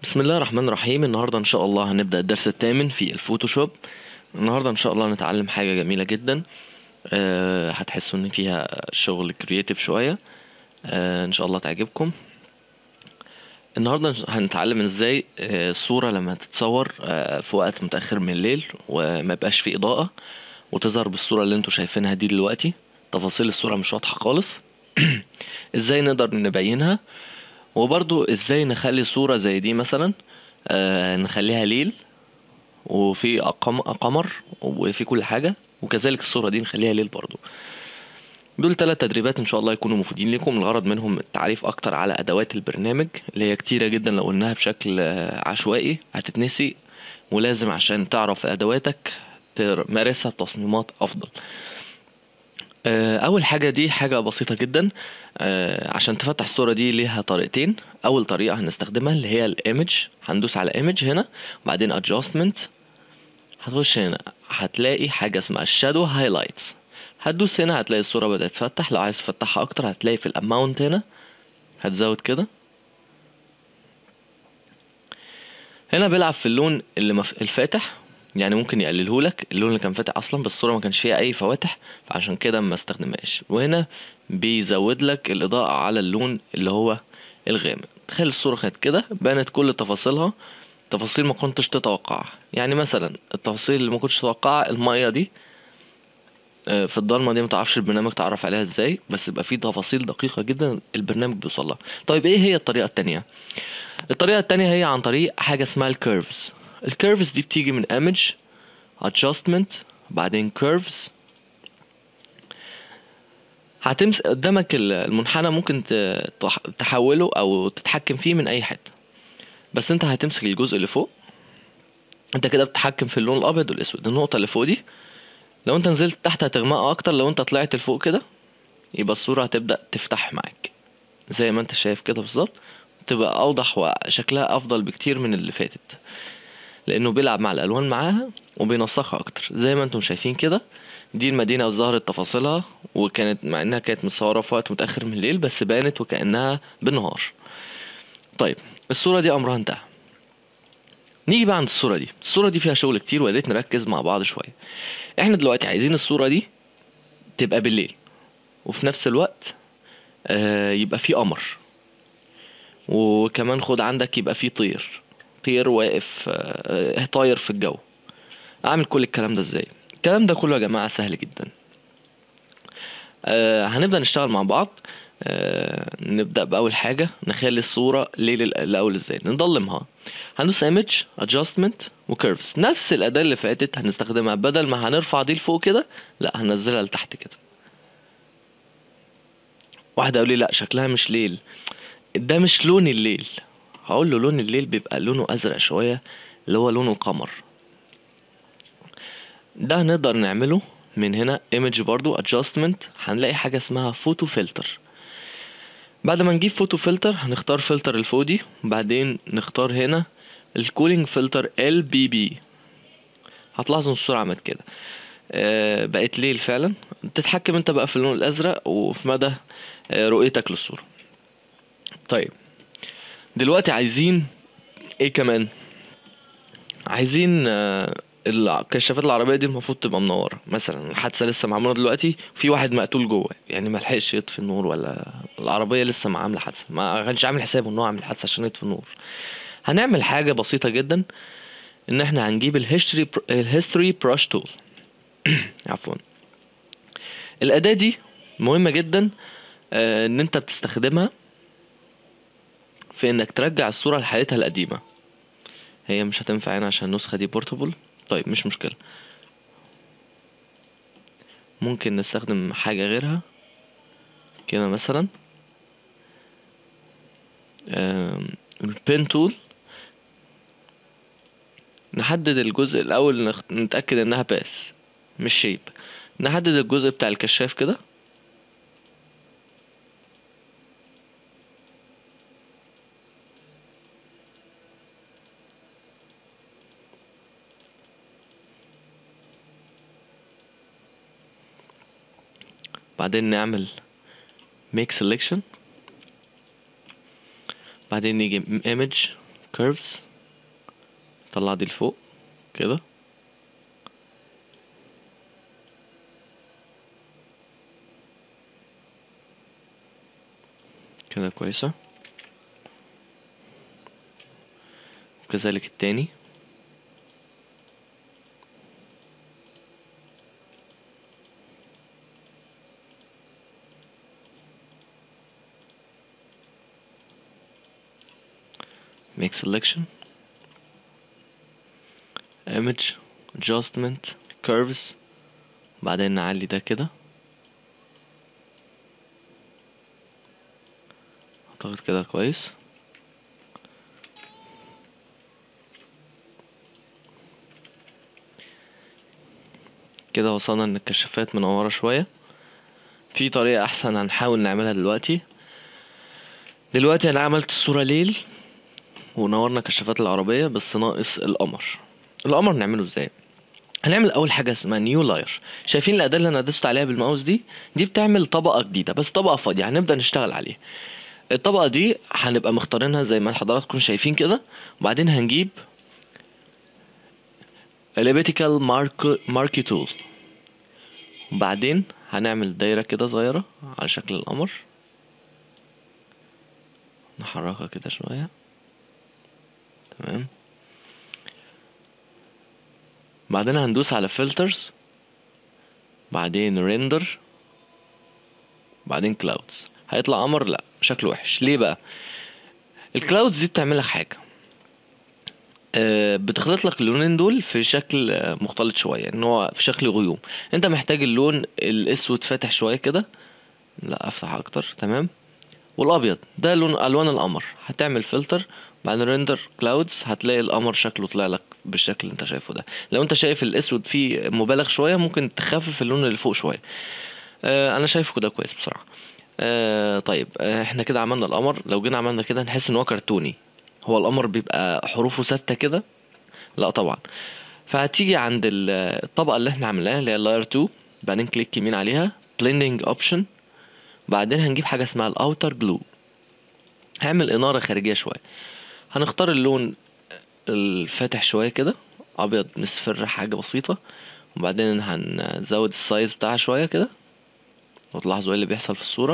بسم الله الرحمن الرحيم النهاردة إن شاء الله هنبدأ الدرس الثامن في الفوتوشوب النهاردة إن شاء الله هنتعلم حاجة جميلة جدا أه هتحسوا إن فيها شغل كرياتيف شوية أه إن شاء الله تعجبكم النهاردة هنتعلم إزاي أه الصورة لما تتصور أه في وقت متأخر من الليل وما يبقاش فيه إضاءة وتظهر بالصورة اللي انتوا شايفينها دي دلوقتي تفاصيل الصورة مش واضحة خالص ازاي نقدر نبينها وبرضو ازاي نخلي صورة زي دي مثلا آه نخليها ليل وفي أقم- قمر وفي كل حاجة وكذلك الصورة دي نخليها ليل برضو دول ثلاث تدريبات ان شاء الله يكونوا مفيدين لكم الغرض منهم التعريف اكتر على ادوات البرنامج اللي هي كتيرة جدا لو قلناها بشكل آه، عشوائي هتتنسي ولازم عشان تعرف ادواتك تمارسها بتصميمات افضل آه، اول حاجه دي حاجه بسيطه جدا آه، عشان تفتح الصوره دي ليها طريقتين اول طريقه هنستخدمها اللي هي الايمج هندوس على ايمج هنا وبعدين ادجستمنت هتخش هنا هتلاقي حاجه اسمها الشادو هايلايتس هتدوس هنا هتلاقي الصوره بدات تفتح لو عايز تفتحها اكتر هتلاقي في الاماونت هنا هتزود كده هنا بيلعب في اللون اللي مف... الفاتح يعني ممكن يقلله لك اللون اللي كان فاتح اصلا بس الصوره ما كانش فيها اي فواتح فعشان كده ما استخدمهاش وهنا بيزود لك الاضاءه على اللون اللي هو الغامق تخيل الصوره كانت كده بانت كل تفاصيلها تفاصيل ما كنتش تتوقعها يعني مثلا التفاصيل اللي ما كنتش تتوقعها الميه دي آه، في الضلمه دي متعرفش البرنامج تعرف عليها ازاي بس يبقى فيه تفاصيل دقيقه جدا البرنامج بيوصلها طيب ايه هي الطريقه التانية الطريقة التانية هي عن طريق حاجة اسمها الكيرفز الكيرفز دي بتيجي من image adjustment بعدين curves هتمس قدامك ال- المنحنى ممكن ت- تح- تحوله او تتحكم فيه من اي حتة بس انت هتمسك الجزء اللي فوق انت كده بتتحكم في اللون الابيض والاسود النقطة اللي فوق دي لو انت نزلت تحت هتغمقها اكتر لو انت طلعت لفوق كده يبقى الصورة هتبدأ تفتح معاك زي ما انت شايف كده بالظبط تبقى اوضح وشكلها افضل بكتير من اللي فاتت لانه بيلعب مع الالوان معاها وبينسقها اكتر زي ما انتم شايفين كده دي المدينه ظهرت تفاصيلها وكانت مع انها كانت متصوره في وقت متاخر من الليل بس بانت وكانها بالنهار طيب الصوره دي امرها انتهى نيجي بقى عند الصوره دي الصوره دي فيها شغل كتير ويا ريت نركز مع بعض شويه احنا دلوقتي عايزين الصوره دي تبقى بالليل وفي نفس الوقت آه يبقى في قمر وكمان خد عندك يبقى فيه طير طير واقف آه، طاير في الجو اعمل كل الكلام ده ازاي الكلام ده كله يا جماعة سهل جدا آه هنبدأ نشتغل مع بعض آه نبدأ بأول حاجة نخلي الصورة ليل الأ- الأول ازاي نضلمها هندوس image adjustment وكيرفز نفس الأداة اللي فاتت هنستخدمها بدل ما هنرفع دي لفوق كده لا هنزلها لتحت كده واحدة يقول لي لا شكلها مش ليل ده مش لون الليل هقول له لون الليل بيبقى لونه ازرق شويه اللي هو لون القمر ده نقدر نعمله من هنا ايمج برضو adjustment هنلاقي حاجه اسمها فوتو فلتر بعد ما نجيب فوتو فلتر هنختار فلتر الفوق دي بعدين نختار هنا الكولينج فلتر ال بي بي هتلاحظوا ان الصوره عملت كده آه بقت ليل فعلا تتحكم انت بقى في اللون الازرق وفي مدى آه رؤيتك للصوره طيب دلوقتي عايزين ايه كمان عايزين آه، الكشافات العربيه دي المفروض تبقى منوره مثلا الحادثه لسه معموله دلوقتي في واحد مقتول جوه يعني ما لحقش يطفي النور ولا العربيه لسه ما عامله حادثه ما كانش عامل حسابه ان هو عامل حادثه عشان يطفي النور هنعمل حاجه بسيطه جدا ان احنا هنجيب الهيستوري الهيستوري براش تول عفوا الاداه دي مهمه جدا آه، ان انت بتستخدمها في انك ترجع الصورة لحالتها القديمة هي مش هتنفع هنا عشان النسخة دي بورتابل طيب مش مشكلة ممكن نستخدم حاجة غيرها كده مثلا البين تول نحدد الجزء الأول نخ- نتأكد إنها باس مش شيب نحدد الجزء بتاع الكشاف كده بعدين نعمل make selection بعدين نيجي image curves طلع دي لفوق كده كده كويسة وكذلك التاني make selection image adjustment curves بعدين نعلي ده كده اعتقد كده كويس كده وصلنا ان الكشافات منورة شوية في طريقة احسن هنحاول نعملها دلوقتي دلوقتي انا عملت الصورة ليل ونورنا كشافات العربية بس ناقص القمر القمر نعمله ازاي هنعمل اول حاجه اسمها نيو لاير شايفين الاداه اللي انا دوست عليها بالماوس دي دي بتعمل طبقه جديده بس طبقه فاضيه هنبدا نشتغل عليها الطبقه دي هنبقى مختارينها زي ما حضراتكم شايفين كده وبعدين هنجيب الابيتيكال مارك ماركي تول وبعدين هنعمل دايره كده صغيره على شكل القمر نحركها كده شويه تمام بعدين هندوس على فلترز بعدين ريندر بعدين كلاودز هيطلع قمر لا شكله وحش ليه بقى الكلاودز دي بتعمل لك حاجه آه، بتخلط لك اللونين دول في شكل آه، مختلط شويه ان هو في شكل غيوم انت محتاج اللون الاسود فاتح شويه كده لا افتح اكتر تمام والابيض ده لون الوان القمر هتعمل فلتر بعدين ريندر كلاودز هتلاقي القمر شكله طلع لك بالشكل اللي انت شايفه ده لو انت شايف الاسود فيه مبالغ شويه ممكن تخفف اللون اللي فوق شويه آه انا شايفه كده كويس بصراحه آه طيب آه احنا كده عملنا القمر لو جينا عملنا كده نحس ان هو كرتوني هو القمر بيبقى حروفه ثابته كده لا طبعا فهتيجي عند ال- الطبقه اللي احنا عاملاها اللي هي لاير 2 بعدين كليك يمين عليها blending اوبشن بعدين هنجيب حاجه اسمها الاوتر جلو هعمل اناره خارجيه شويه هنختار اللون الفاتح شويه كده ابيض مصفر حاجه بسيطه وبعدين هنزود السايز بتاعها شويه كده وتلاحظوا ايه اللي بيحصل في الصوره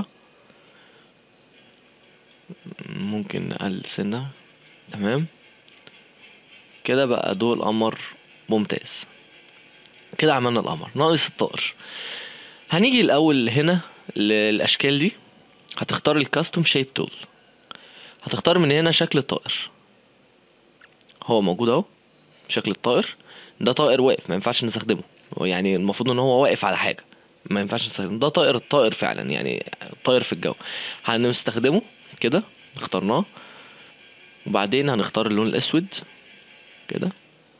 ممكن نقلل سنه تمام كده بقى ضوء القمر ممتاز كده عملنا القمر ناقص الطائر هنيجي الاول هنا للاشكال دي هتختار الكاستوم شيب تول هتختار من هنا شكل الطائر هو موجود اهو شكل الطائر ده طائر واقف ما ينفعش نستخدمه هو يعني المفروض ان هو واقف على حاجه ما ينفعش نستخدمه ده طائر الطائر فعلا يعني طائر في الجو هنستخدمه كده اخترناه وبعدين هنختار اللون الاسود كده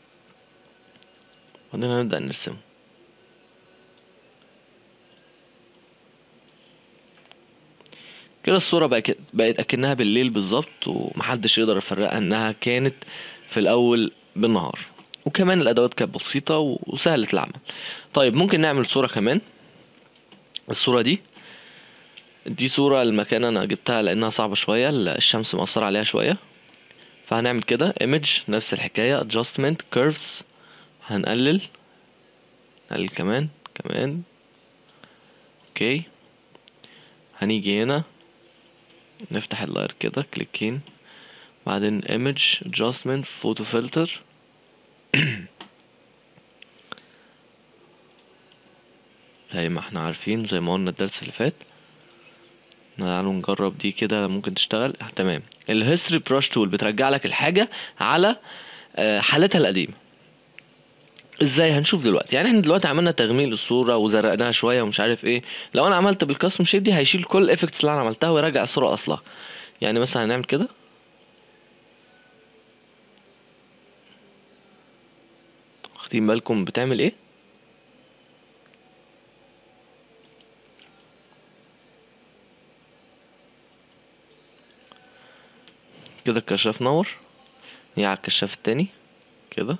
وبعدين هنبدأ نرسمه كده الصورة بقت بقت أكنها بالليل بالظبط ومحدش يقدر يفرقها إنها كانت في الأول بالنهار وكمان الأدوات كانت بسيطة وسهلة العمل طيب ممكن نعمل صورة كمان الصورة دي دي صورة المكان أنا جبتها لأنها صعبة شوية الشمس مأثرة عليها شوية فهنعمل كده image نفس الحكاية adjustment curves هنقلل نقلل كمان كمان اوكي هنيجي هنا نفتح اللاير كده كليكين بعدين image adjustment photo filter زي ما احنا عارفين زي ما قلنا الدرس اللي فات تعالوا نجرب دي كده ممكن تشتغل آه تمام الهيستوري براش تول بترجع لك الحاجة على آه، حالتها القديمة ازاي هنشوف دلوقتي يعني احنا دلوقتي عملنا تغميق للصورة وزرقناها شوية ومش عارف ايه لو انا عملت بالكاستوم شيب دي هيشيل كل الايفكتس اللي انا عملتها ويرجع الصورة اصلها يعني مثلا هنعمل كده واخدين بالكم بتعمل ايه كده الكشاف نور نيجي على الكشاف التاني كده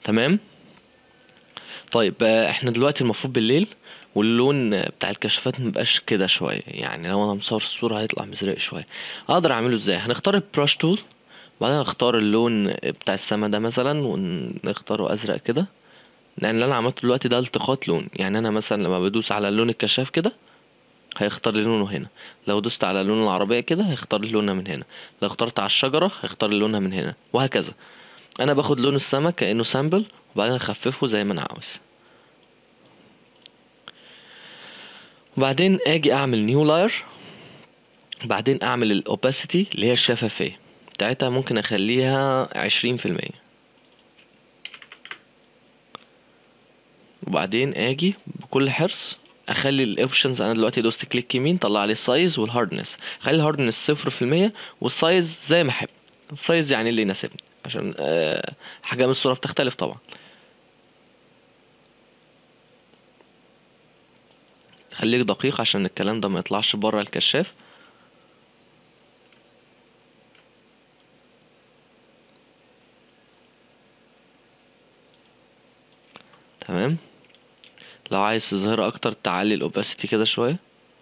تمام طيب آه، احنا دلوقتي المفروض بالليل واللون بتاع الكشافات مبقاش كده شويه يعني لو انا مصور الصوره هيطلع مزرق شويه اقدر اعمله ازاي هنختار البراش تول وبعدين نختار اللون بتاع السما ده مثلا ونختاره ازرق كده لان اللي انا عملته دلوقتي ده التقاط لون يعني انا مثلا لما بدوس على لون الكشاف كده هيختار لي لونه هنا لو دوست على لون العربيه كده هيختار لي لونها من هنا لو اخترت على الشجره هيختار لي لونها من هنا وهكذا انا باخد لون السما كانه سامبل وبعدين اخففه زي ما انا عاوز وبعدين اجي اعمل نيو لاير بعدين اعمل الاوباسيتي اللي هي الشفافيه بتاعتها ممكن اخليها عشرين في المية وبعدين اجي بكل حرص اخلي الاوبشنز انا دلوقتي دوست كليك يمين طلع لي السايز والهاردنس خلي الهاردنس صفر في المية والسايز زي ما احب السايز يعني اللي يناسبني عشان أه حجم الصورة بتختلف طبعا خليك دقيق عشان الكلام ده ما يطلعش بره الكشاف تمام لو عايز تظهرها اكتر تعلي الاوباسيتي كده شويه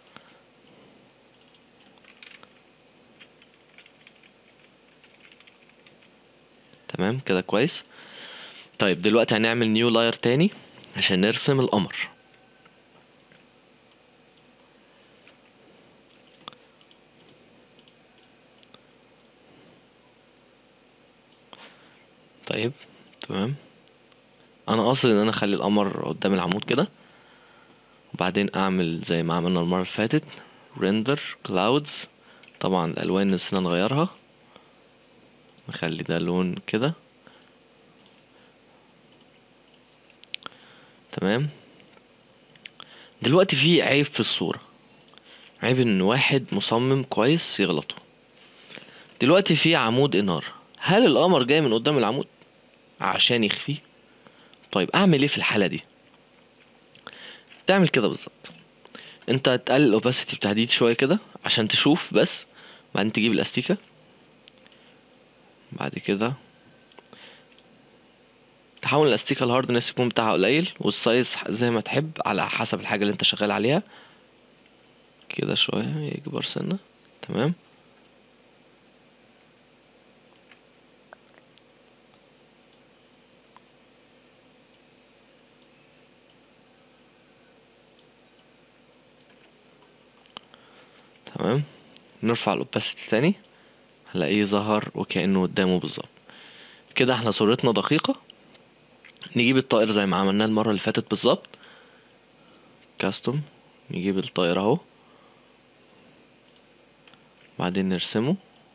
تمام كده كويس طيب دلوقتي هنعمل نيو لاير تاني عشان نرسم القمر طيب تمام انا قاصد ان انا اخلي القمر قدام العمود كده وبعدين اعمل زي ما عملنا المره اللي فاتت render clouds طبعا الالوان نسينا نغيرها نخلي ده لون كده تمام دلوقتي في عيب في الصورة عيب ان واحد مصمم كويس يغلطه دلوقتي في عمود انارة هل القمر جاي من قدام العمود عشان يخفيه طيب اعمل ايه في الحالة دي تعمل كده بالظبط انت تقلل الاوباسيتي بتاع دي شوية كده عشان تشوف بس بعدين تجيب الاستيكة بعد كده تحاول الاستيكة الهاردنس يكون بتاعها قليل والسايز زي ما تحب على حسب الحاجة اللي انت شغال عليها كده شوية يكبر سنة تمام تمام نرفع الاوباسيتي تاني هلاقيه ظهر وكأنه قدامه بالظبط كده احنا صورتنا دقيقة نجيب الطائر زي ما عملناه المرة اللي فاتت بالظبط كاستوم نجيب الطائر اهو بعدين نرسمه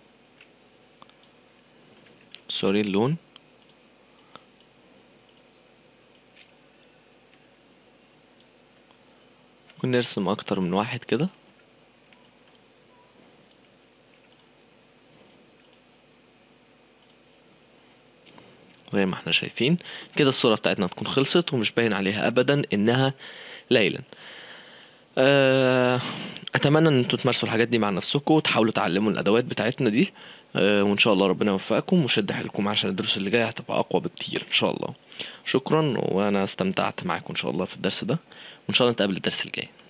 سوري اللون ممكن نرسم اكتر من واحد كده زي ما احنا شايفين كده الصورة بتاعتنا تكون خلصت ومش باين عليها ابدا انها ليلا اتمنى ان انتوا تمارسوا الحاجات دي مع نفسكم وتحاولوا تعلموا الادوات بتاعتنا دي أه وان شاء الله ربنا يوفقكم وشد حيلكم عشان الدروس اللي جايه هتبقى اقوى بكتير ان شاء الله شكرا وانا استمتعت معاكم ان شاء الله في الدرس ده وان شاء الله نتقابل الدرس الجاي